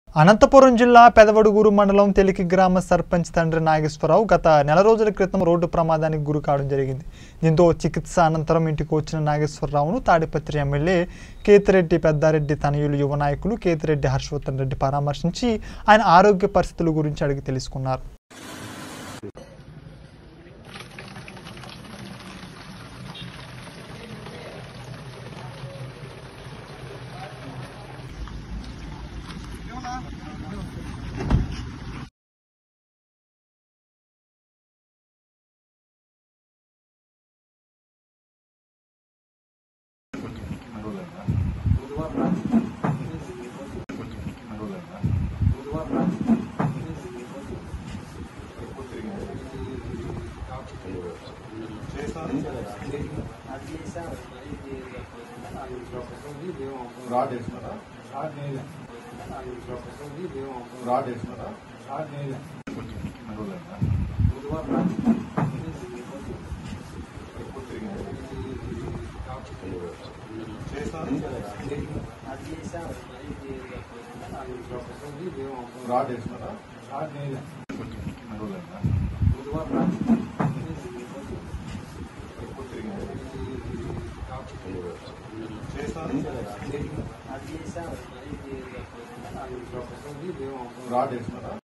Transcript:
అనంతపురం జిల్లా పెదవడుగూరు మండలం తెలికి గ్రామ సర్పంచ్ తండ్రి నాగేశ్వరరావు గత నెల రోజుల క్రితం రోడ్డు ప్రమాదానికి గురి కావడం జరిగింది దీంతో చికిత్స అనంతరం ఇంటికి వచ్చిన నాగేశ్వరరావును తాడిపత్రి ఎమ్మెల్యే కేతిరెడ్డి పెద్దారెడ్డి తనయులు యువ నాయకులు కేతిరెడ్డి హర్షవర్ధన్ రెడ్డి పరామర్శించి ఆయన ఆరోగ్య పరిస్థితుల గురించి అడిగి తెలుసుకున్నారు రాడ్ వేసినారా రాడ్ వేసినారా రాడ్ వేసినారా రాడ్ వేసినారా